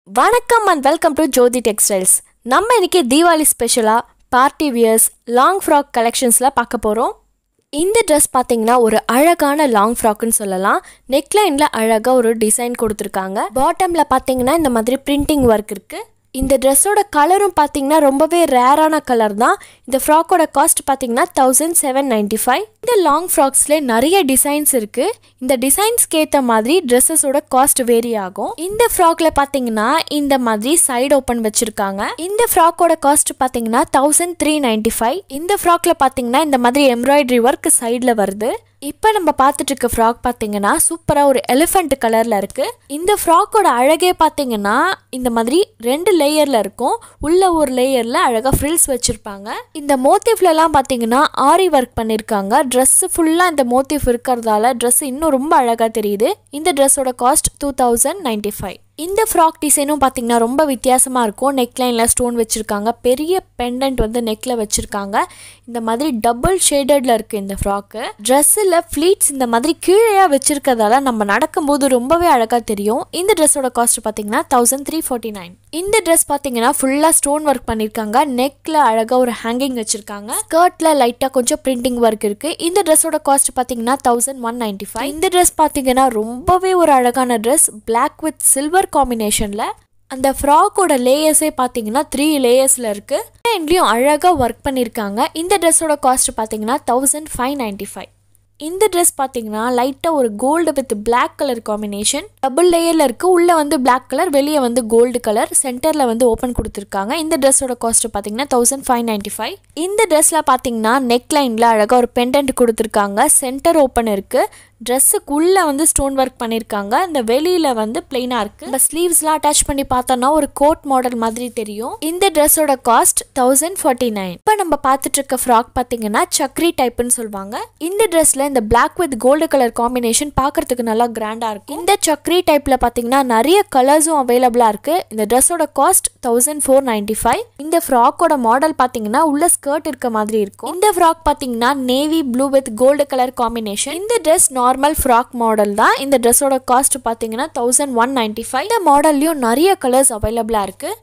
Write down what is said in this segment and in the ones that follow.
வணக்கம் and welcome to Jothi textiles நம்ம இன்னைக்கு தீபாவளி ஸ்பெஷலாக பார்ட்டி வியர்ஸ் லாங் ஃப்ராக் கலெக்ஷன்ஸில் பார்க்க போகிறோம் இந்த ட்ரெஸ் பார்த்தீங்கன்னா ஒரு அழகான லாங் ஃப்ராக்னு சொல்லலாம் நெக்லைனில் அழகாக ஒரு டிசைன் கொடுத்துருக்காங்க பாட்டமில் பார்த்தீங்கன்னா இந்த மாதிரி பிரிண்டிங் ஒர்க் இருக்குது இந்த ட்ரெஸ்ஸோட கலரும் பார்த்தீங்கன்னா ரொம்பவே ரேரான கலர் தான் இந்த ஃப்ராக்கோட காஸ்ட் பார்த்தீங்கன்னா தௌசண்ட் செவன் நைன்டி ஃபைவ் இந்த லாங் ஃப்ராக்ஸ்ல நிறைய டிசைன்ஸ் இருக்கு இந்த டிசைன்ஸ்க்கு ஏற்ற மாதிரி ட்ரெஸ்ஸஸோட காஸ்ட் வேரி ஆகும் இந்த ஃப்ராக்ல பார்த்தீங்கன்னா இந்த மாதிரி சைடு ஓப்பன் வச்சிருக்காங்க இந்த ஃப்ராக்கோட காஸ்ட் பார்த்தீங்கன்னா தௌசண்ட் த்ரீ நைன்டி ஃபைவ் இந்த ஃப்ராக்ல பார்த்தீங்கன்னா இந்த மாதிரி எம்ப்ராய்டரி ஒர்க் சைடில் வருது இப்போ நம்ம பார்த்துட்டு இருக்க ஃப்ராக் பார்த்தீங்கன்னா சூப்பராக ஒரு எலிஃபண்ட் கலரில் இருக்குது இந்த ஃப்ராக்கோட அழகே பார்த்தீங்கன்னா இந்த மாதிரி ரெண்டு லேயரில் இருக்கும் உள்ள ஒரு லேயரில் அழகாக ஃப்ரில்ஸ் வச்சுருப்பாங்க இந்த மோட்டிஃப்லலாம் பார்த்தீங்கன்னா ஆரி ஒர்க் பண்ணியிருக்காங்க ட்ரெஸ்ஸு ஃபுல்லாக இந்த மோட்டிஃப் இருக்கிறதால ட்ரெஸ் இன்னும் ரொம்ப அழகாக தெரியுது இந்த ட்ரெஸ்ஸோட cost two thousand ninety five இந்த ஃப்ராக் டிசைனும் பார்த்தீங்கன்னா ரொம்ப வித்தியாசமாக இருக்கும் நெக்லைனில் ஸ்டோன் வச்சுருக்காங்க பெரிய பெண்டன்ட் வந்து நெக்கில் வச்சுருக்காங்க இந்த மாதிரி டபுள் ஷேடடில் இருக்குது இந்த ஃப்ராக்கு ட்ரெஸ்ஸில் ஃப்ளீட்ஸ் இந்த மாதிரி கீழேயாக வச்சுருக்கதால நம்ம நடக்கும்போது ரொம்பவே அழகாக தெரியும் இந்த ட்ரெஸ்ஸோட காஸ்ட் பார்த்தீங்கன்னா தௌசண்ட் த்ரீ ஃபார்ட்டி நைன் இந்த ட்ரெஸ் பார்த்தீங்கன்னா ஃபுல்லாக ஸ்டோன் ஒர்க் பண்ணியிருக்காங்க நெக்கில் அழகாக ஒரு ஹேங்கிங் வச்சுருக்காங்க ஸ்கர்ட்டில் லைட்டாக கொஞ்சம் பிரிண்டிங் ஒர்க் இருக்குது இந்த ட்ரெஸ்ஸோட காஸ்ட் பார்த்தீங்கன்னா தௌசண்ட் ஒன் நைன்ட்டி ஃபைவ் இந்த ட்ரெஸ் பார்த்தீங்கன்னா ரொம்பவே ஒரு அழகான ட்ரெஸ் பிளாக் வித் சில்வர் காம்பினேஷனில் அந்த ஃப்ராக்கோட லேயர்ஸே பார்த்தீங்கன்னா த்ரீ லேயர்ஸில் இருக்குது எண்ட்லேயும் அழகாக ஒர்க் பண்ணியிருக்காங்க இந்த ட்ரெஸ்ஸோட காஸ்ட் பார்த்தீங்கன்னா தௌசண்ட் ஃபைவ் நைன்ட்டி ஃபைவ் இந்த ட்ரெஸ் பார்த்தீங்கன்னா லைட்டாக ஒரு gold with black colour combination double லேயரில் இருக்குது உள்ளே வந்து பிளாக் கலர் வெளியே வந்து கோல்டு கலர் சென்டரில் வந்து ஓப்பன் கொடுத்துருக்காங்க இந்த ட்ரெஸ்ஸோட காஸ்ட் பார்த்தீங்கன்னா தௌசண்ட் ஃபைவ் நைன்ட்டி ஃபைவ் இந்த ட்ரெஸ்ஸில் பார்த்தீங்கன்னா நெக் லைனில் அழகாக ஒரு பெண்டன்ட் கொடுத்துருக்காங்க சென்டர் ஓப்பன் இருக்குது ட்ரெஸ்ஸுக்குள்ளே வந்து ஸ்டோன் ஒர்க் பண்ணியிருக்காங்க இந்த வெளியில் வந்து பிளெயினாக இருக்குது இந்த ஸ்லீவ்ஸ்லாம் அட்டாச் பண்ணி பார்த்தோன்னா ஒரு கோட் மாடல் மாதிரி தெரியும் இந்த ட்ரெஸ்ஸோட காஸ்ட் தௌசண்ட் ஃபார்ட்டி நைன் இப்போ நம்ம பார்த்துட்டு இருக்க ஃப்ராக் பார்த்தீங்கன்னா சக்ரி டைப்னு சொல்லுவாங்க இந்த ட்ரெஸ்ஸில் இந்த black with gold colour combination பார்க்கறதுக்கு நல்லா கிராண்டாக இருக்கும் இந்த சக்ரி டைப்பில் பார்த்தீங்கன்னா நிறைய கலர்ஸும் அவைலபிளாக இருக்குது இந்த ட்ரெஸ்ஸோட cost thousand four ninety five இந்த ஃப்ராக்கோட மாடல் பார்த்தீங்கன்னா உள்ள ஸ்கர்ட் இருக்க மாதிரி இருக்கும் இந்த ஃப்ராக் பார்த்தீங்கன்னா navy blue with gold colour combination இந்த ட்ரெஸ் நார்மல் ஃப்ராக் மாடல் தான் இந்த ட்ரெஸ்ஸோட காஸ்ட் பார்த்தீங்கன்னா தௌசண்ட் ஒன் நைன்டி ஃபைவ் இந்த மாடல்லையும் நிறைய கலர்ஸ் அவைலபிளாக இருக்குது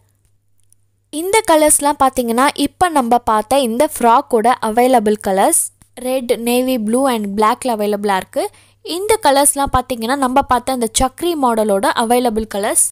இந்த கலர்ஸ்லாம் பார்த்தீங்கன்னா இப்போ நம்ம பார்த்த இந்த ஃப்ராக்கோட available colours red navy blue and பிளாக்ல அவைலபிளாக இருக்குது இந்த கலர்ஸ்லாம் பார்த்தீங்கன்னா நம்ம பார்த்த இந்த சக்ரி மாடலோட அவைலபிள் கலர்ஸ்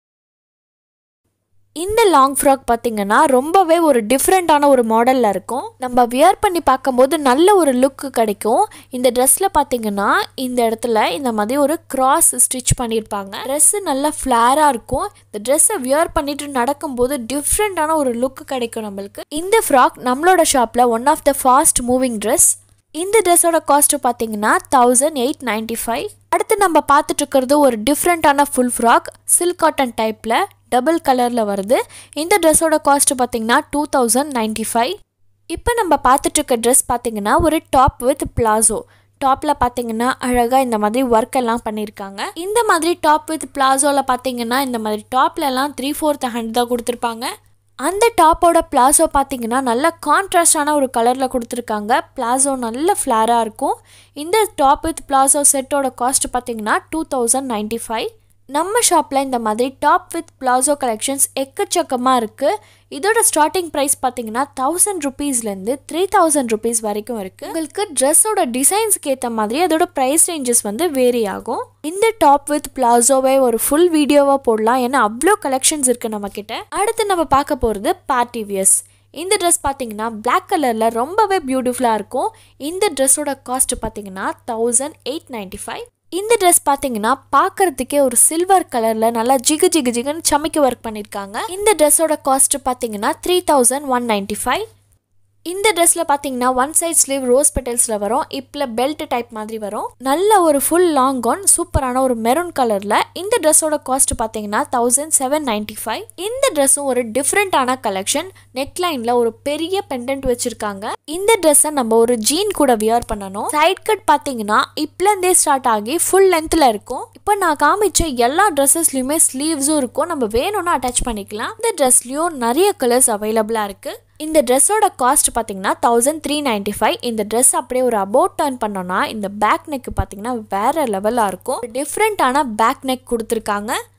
இந்த லாங் ஃப்ராக் பார்த்தீங்கன்னா ரொம்பவே ஒரு டிஃப்ரெண்ட்டான ஒரு மாடலில் இருக்கும் நம்ம வியர் பண்ணி பார்க்கும்போது நல்ல ஒரு லுக்கு கிடைக்கும் இந்த ட்ரெஸ்ஸில் பார்த்தீங்கன்னா இந்த இடத்துல இந்த மாதிரி ஒரு கிராஸ் ஸ்டிச் பண்ணியிருப்பாங்க ட்ரெஸ்ஸு நல்லா ஃப்ளாராக இருக்கும் இந்த ட்ரெஸ்ஸை வியர் பண்ணிட்டு நடக்கும்போது டிஃப்ரெண்ட்டான ஒரு லுக்கு கிடைக்கும் நம்மளுக்கு இந்த ஃப்ராக் நம்மளோட ஷாப்பில் one of the fast moving dress இந்த ட்ரெஸ்ஸோட காஸ்ட் பார்த்தீங்கன்னா தௌசண்ட் எயிட் நைன்டி ஃபைவ் அடுத்து நம்ம பார்த்துட்டு இருக்கிறது ஒரு டிஃப்ரெண்ட்டான ஃபுல் ஃப்ராக் சில்க் காட்டன் டைப்பில் டபுள் கலரில் வருது இந்த ட்ரெஸ்ஸோட காஸ்ட் பார்த்தீங்கன்னா டூ தௌசண்ட் நைன்டி ஃபைவ் இப்போ நம்ம பார்த்துட்டு இருக்க ட்ரெஸ் பார்த்தீங்கன்னா ஒரு டாப் வித் பிளாசோ டாப்பில் பார்த்தீங்கன்னா அழகாக இந்த மாதிரி ஒர்க் எல்லாம் பண்ணியிருக்காங்க இந்த மாதிரி டாப் வித் பிளாசோவில் பார்த்தீங்கன்னா இந்த மாதிரி டாப்லலாம் த்ரீ ஃபோர்த் ஹேண்ட் தான் கொடுத்துருப்பாங்க அந்த டாப்போட பிளாசோ பார்த்தீங்கன்னா நல்ல கான்ட்ராஸ்டான ஒரு கலரில் கொடுத்துருக்காங்க பிளாசோ நல்ல ஃப்ளாராக இருக்கும் இந்த டாப் வித் பிளாசோ செட்டோட காஸ்ட் பார்த்தீங்கன்னா டூ தௌசண்ட் நைன்டி ஃபைவ் நம்ம ஷாப்பில் இந்த மாதிரி டாப் வித் பிளாசோ கலெக்ஷன்ஸ் எக்கச்சக்கமாக இருக்குது இதோட ஸ்டார்டிங் ப்ரைஸ் பார்த்தீங்கன்னா தௌசண்ட் ருபீஸ்லேருந்து த்ரீ தௌசண்ட் ருபீஸ் வரைக்கும் இருக்குது உங்களுக்கு ட்ரெஸ்ஸோட டிசைன்ஸ்க்கு ஏற்ற மாதிரி அதோட ப்ரைஸ் ரேஞ்சஸ் வந்து வேரி ஆகும் இந்த டாப் வித் பிளாசோவை ஒரு ஃபுல் வீடியோவாக போடலாம் ஏன்னா அவ்வளோ கலெக்ஷன்ஸ் இருக்குது நம்மக்கிட்ட அடுத்து நம்ம பார்க்க போகிறது பார்ட்டி வியர்ஸ் இந்த ட்ரெஸ் பார்த்தீங்கன்னா பிளாக் கலரில் ரொம்பவே பியூட்டிஃபுல்லாக இருக்கும் இந்த ட்ரெஸ்ஸோட காஸ்ட் பார்த்தீங்கன்னா தௌசண்ட் எயிட் நைன்டி ஃபைவ் இந்த ட்ரெஸ் பார்த்தீங்கன்னா பார்க்கறதுக்கே ஒரு சில்வர் கலரில் நல்லா ஜிகு ஜிகு ஜிகுன்னு சமைக்க ஒர்க் பண்ணியிருக்காங்க இந்த ட்ரெஸ்ஸோட காஸ்ட் பார்த்தீங்கன்னா three thousand one ninety five இந்த ட்ரெஸ்ஸில் பார்த்தீங்கன்னா ஒன் சைட் ஸ்லீவ் ரோஸ் பெட்டல்ஸில் வரும் இப்பில் பெல்ட் டைப் மாதிரி வரும் நல்ல ஒரு ஃபுல் லாங் கவுன் சூப்பரான ஒரு மெரூன் கலரில் இந்த ட்ரெஸ்ஸோட காஸ்ட் பார்த்தீங்கன்னா தௌசண்ட் செவன் நைன்டி ஃபைவ் இந்த ட்ரெஸ்ஸும் ஒரு டிஃப்ரெண்ட்டான கலெக்ஷன் நெக்லைனில் ஒரு பெரிய பெண்டன்ட் வச்சுருக்காங்க இந்த ட்ரெஸ்ஸை நம்ம ஒரு ஜீன் கூட வியர் பண்ணணும் சைட் கட் பார்த்தீங்கன்னா இப்பலேருந்தே ஸ்டார்ட் ஆகி ஃபுல் லென்த்தில் இருக்கும் இப்போ நான் காமிச்ச எல்லா ட்ரெஸ்ஸஸ்லையுமே ஸ்லீவ்ஸும் இருக்கும் நம்ம வேணும்னா அட்டாச் பண்ணிக்கலாம் இந்த ட்ரெஸ்லையும் நிறைய கலர்ஸ் அவைலபிளாக இருக்குது இந்த ட்ரெஸ்ஸோட காஸ்ட் பார்த்தீங்கன்னா தௌசண்ட் த்ரீ நைன்டி ஃபைவ் இந்த ட்ரெஸ் அப்படியே ஒரு அபோட் டர்ன் பண்ணோன்னா இந்த பேக் நெக் பார்த்தீங்கன்னா வேற லெவலாக இருக்கும் டிஃப்ரெண்ட்டான பேக் நெக் கொடுத்துருக்காங்க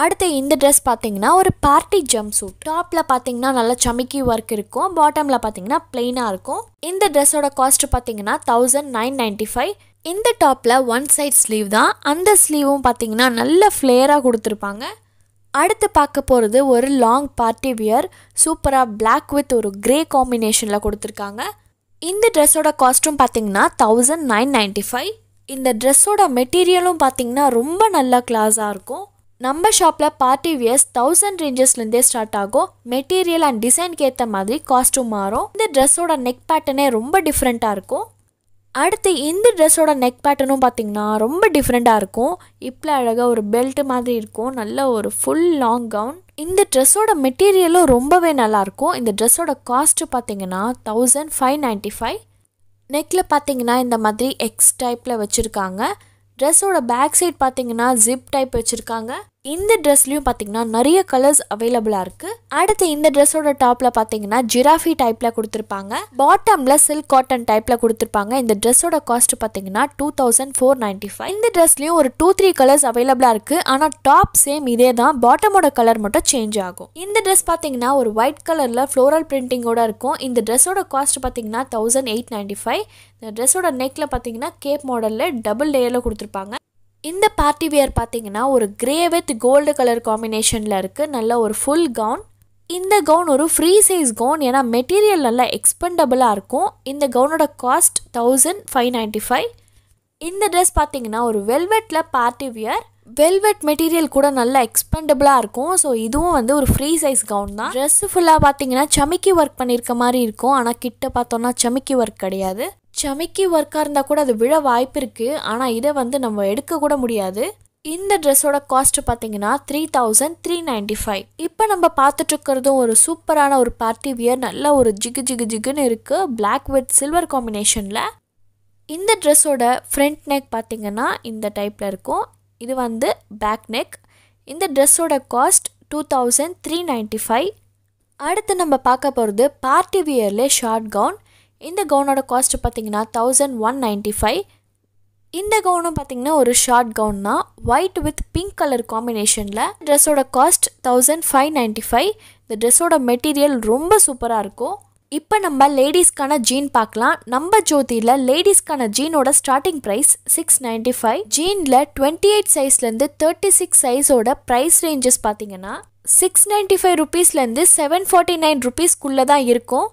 அடுத்து இந்த ட்ரெஸ் பார்த்தீங்கன்னா ஒரு பார்ட்டி ஜம்ப் சூட் டாப்பில் பார்த்தீங்கன்னா நல்லா சமிக்கி ஒர்க் இருக்கும் பாட்டமில் பார்த்தீங்கன்னா பிளெயினாக இருக்கும் இந்த ட்ரெஸ்ஸோட காஸ்ட் பார்த்தீங்கன்னா தௌசண்ட் நைன் நைன்ட்டி ஃபைவ் இந்த டாப்பில் ஒன் சைட் ஸ்லீவ் தான் அந்த ஸ்லீவும் பார்த்தீங்கன்னா நல்ல ஃப்ளேராக கொடுத்துருப்பாங்க அடுத்து பார்க்க போகிறது ஒரு லாங் பார்ட்டி வியர் சூப்பராக பிளாக் வித் ஒரு கிரே காம்பினேஷனில் கொடுத்துருக்காங்க இந்த ட்ரெஸ்ஸோட காஸ்ட்டும் பார்த்தீங்கன்னா தௌசண்ட் நைன் நைன்ட்டி ஃபைவ் இந்த ட்ரெஸ்ஸோட மெட்டீரியலும் பார்த்தீங்கன்னா ரொம்ப நல்ல கிளாஸாக இருக்கும் நம்ம ஷாப்பில் பார்ட்டி வியர்ஸ் தௌசண்ட் ரேஞ்சஸ்லேருந்தே ஸ்டார்ட் ஆகும் மெட்டீரியல் அண்ட் டிசைனுக்கு ஏற்ற மாதிரி காஸ்ட்டும் மாறும் இந்த ட்ரெஸ்ஸோட நெக் பேட்டர்னே ரொம்ப டிஃப்ரெண்ட்டாக இருக்கும் அடுத்து இந்த ட்ரெஸ்ஸோட நெக் பேட்டர்னும் பார்த்தீங்கன்னா ரொம்ப டிஃப்ரெண்ட்டாக இருக்கும் இப்போ அழகாக ஒரு பெல்ட் மாதிரி இருக்கும் நல்ல ஒரு ஃபுல் லாங் கவுன் இந்த ட்ரெஸ்ஸோட மெட்டீரியலும் ரொம்பவே நல்லாயிருக்கும் இந்த ட்ரெஸ்ஸோட காஸ்ட்டு பார்த்தீங்கன்னா தௌசண்ட் ஃபைவ் நைன்ட்டி ஃபைவ் நெக்கில் பார்த்தீங்கன்னா இந்த மாதிரி எக்ஸ் டைப்பில் வச்சுருக்காங்க ட்ரெஸ்ஸோட பேக் சைட் பார்த்தீங்கன்னா ஜிப் டைப் வச்சுருக்காங்க இந்த ட்ரெஸ்லையும் பார்த்தீங்கன்னா நிறைய கலர்ஸ் அவைலபிளாக இருக்குது அடுத்து இந்த ட்ரெஸ்ஸோட டாப்பில் பார்த்தீங்கன்னா ஜிராஃபி டைப்பில் கொடுத்துருப்பாங்க பாட்டமில் சில்க் காட்டன் டைப்பில் கொடுத்துருப்பாங்க இந்த ட்ரெஸ்ஸோட காஸ்ட் பார்த்தீங்கன்னா two thousand four ninety five இந்த ட்ரெஸ்லையும் ஒரு டூ த்ரீ கலர்ஸ் அவைலபிளாக இருக்குது ஆனால் டாப் சேம் இதே தான் பாட்டமோட கலர் மட்டும் சேஞ்ச் ஆகும் இந்த ட்ரெஸ் பார்த்தீங்கன்னா ஒரு ஒயிட் கலரில் ஃப்ளோரல் பிரிண்டிங்கோட இருக்கும் இந்த ட்ரெஸ்ஸோட காஸ்ட் பார்த்தீங்கன்னா தௌசண்ட் எயிட் நைன்ட்டி ஃபைவ் இந்த ட்ரெஸ்ஸோட நெக்கில் பார்த்தீங்கன்னா கேப் மாடலில் டபுள் லேயரில் கொடுத்துருப்பாங்க இந்த பார்ட்டி வியர் பார்த்தீங்கன்னா ஒரு கிரே வித் கோல்டு கலர் காம்பினேஷனில் இருக்குது நல்ல ஒரு ஃபுல் கவுன் இந்த கவுன் ஒரு ஃப்ரீ சைஸ் கவுன் ஏன்னா மெட்டீரியல் நல்லா எக்ஸ்பெண்டபிளாக இருக்கும் இந்த கவுனோட cost thousand five ninety five இந்த ட்ரெஸ் பார்த்தீங்கன்னா ஒரு வெல்வெட்டில் பார்ட்டி வியர் வெல்வெட் மெட்டீரியல் கூட நல்லா எக்ஸ்பெண்டபிளாக இருக்கும் ஸோ இதுவும் வந்து ஒரு ஃப்ரீ சைஸ் கவுன் தான் ட்ரெஸ் ஃபுல்லாக பார்த்தீங்கன்னா சமிக்கி ஒர்க் பண்ணியிருக்க மாதிரி இருக்கும் ஆனால் கிட்ட பார்த்தோன்னா சமிக்கி ஒர்க் கிடையாது சமிக்கி ஒர்க்காக இருந்தால் கூட அது விழ வாய்ப்பு இருக்குது ஆனால் இதை வந்து நம்ம எடுக்க கூட முடியாது இந்த ட்ரெஸ்ஸோட காஸ்ட் பார்த்தீங்கன்னா three thousand three ninety five இப்போ நம்ம பார்த்துட்டு இருக்கிறதும் ஒரு சூப்பரான ஒரு பார்ட்டி வியர் நல்ல ஒரு ஜிகு ஜிகு ஜிகுன்னு இருக்குது பிளாக் வித் சில்வர் காம்பினேஷனில் இந்த ட்ரெஸ்ஸோட ஃப்ரண்ட் நெக் பார்த்தீங்கன்னா இந்த டைப்பில் இருக்கும் இது வந்து பேக் நெக் இந்த ட்ரெஸ்ஸோட cost two thousand three ninety five அடுத்து நம்ம பார்க்க போகிறது பார்ட்டி வியர்லே ஷார்ட் கவுன் இந்த கவுனோட காஸ்ட் பார்த்தீங்கன்னா தௌசண்ட் ஒன் நைன்ட்டி ஃபைவ் இந்த கவுனும் பார்த்தீங்கன்னா ஒரு ஷார்ட் கவுன் தான் ஒயிட் வித் பிங்க் கலர் காம்பினேஷனில் ட்ரெஸ்ஸோட cost thousand five ninety five இந்த ட்ரெஸ்ஸோட மெட்டீரியல் ரொம்ப சூப்பராக இருக்கும் இப்போ நம்ம லேடிஸ்க்கான ஜீன் பார்க்கலாம் நம்ம ஜோதியில் லேடிஸ்க்கான ஜீனோட starting price six ninety five ஜீனில் டுவெண்ட்டி எயிட் சைஸ்லேருந்து தேர்ட்டி சிக்ஸ் சைஸோட ப்ரைஸ் ரேஞ்சஸ் பார்த்தீங்கன்னா சிக்ஸ் நைன்ட்டி ஃபைவ் ருபீஸ்லேருந்து செவன் ஃபார்ட்டி நைன் ருபீஸ்க்குள்ளே தான் இருக்கும்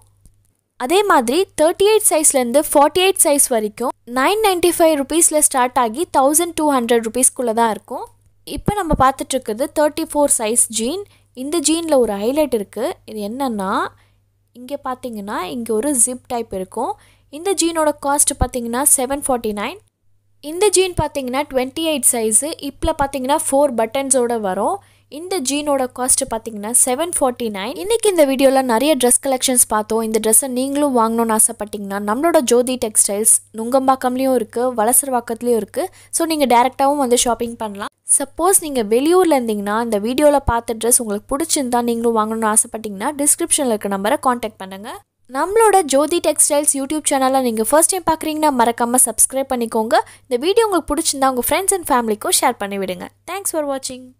அதே மாதிரி தேர்ட்டி எயிட் சைஸ்லேருந்து ஃபார்ட்டி எயிட் சைஸ் வரைக்கும் நைன் நைன்ட்டி ஃபைவ் ருபீஸில் ஸ்டார்ட் ஆகி தௌசண்ட் டூ ஹண்ட்ரட் ருபீஸ்க்குள்ளே தான் இருக்கும் இப்போ நம்ம பார்த்துட்ருக்குறது தேர்ட்டி ஃபோர் சைஸ் ஜீன் இந்த ஜீனில் ஒரு ஹைலைட் இருக்குது இது என்னென்னா இங்கே பார்த்தீங்கன்னா இங்கே ஒரு ஜிப் டைப் இருக்கும் இந்த ஜீனோட காஸ்ட் பார்த்தீங்கன்னா செவன் ஃபார்ட்டி நைன் இந்த ஜீன் பார்த்தீங்கன்னா டுவெண்ட்டி எயிட் சைஸு இப்போ பார்த்தீங்கன்னா ஃபோர் பட்டன்ஸோட வரும் இந்த ஜீனோட காஸ்ட் பார்த்தீங்கன்னா செவன் ஃபார்ட்டி நைன் இன்றைக்கி இந்த வீடியோவில் நிறைய ட்ரெஸ் கலெக்ஷன்ஸ் பார்த்தோம் இந்த ட்ரெஸ்ஸை நீங்களும் வாங்கணும்னு ஆசைப்பட்டீங்கன்னா நம்மளோட ஜோதி டெக்ஸ்டைல்ஸ் நுங்கம்பாக்கம்லேயும் இருக்குது வலசரவாக்கத்துலேயும் இருக்குது ஸோ நீங்கள் டேரெக்டாகவும் வந்து ஷாப்பிங் பண்ணலாம் சப்போஸ் நீங்கள் வெளியூரில் இருந்தீங்கன்னா இந்த வீடியோவில் பார்த்த ட்ரெஸ் உங்களுக்கு பிடிச்சிருந்தா நீங்களும் வாங்கணும்னு ஆசைப்பட்டீங்கன்னா டிஸ்கிரிப்ஷனில் இருக்க நம்பரை காண்டாக்ட் பண்ணுங்கள் நம்மளோட ஜோதி டெக்ஸ்டைல்ஸ் யூடியூப் சேனலை நீங்கள் ஃபர்ஸ்ட் டைம் பார்க்குறீங்கன்னா மறக்காமல் சப்ஸ்கிரைப் பண்ணிக்கோங்க இந்த வீடியோ உங்களுக்கு பிடிச்சிருந்தா உங்கள் ஃப்ரெண்ட்ஸ் அண்ட் ஃபேமிலிக்கும் ஷேர் பண்ணி விடுங்க தேங்க்ஸ் ஃபார் வாட்சிங்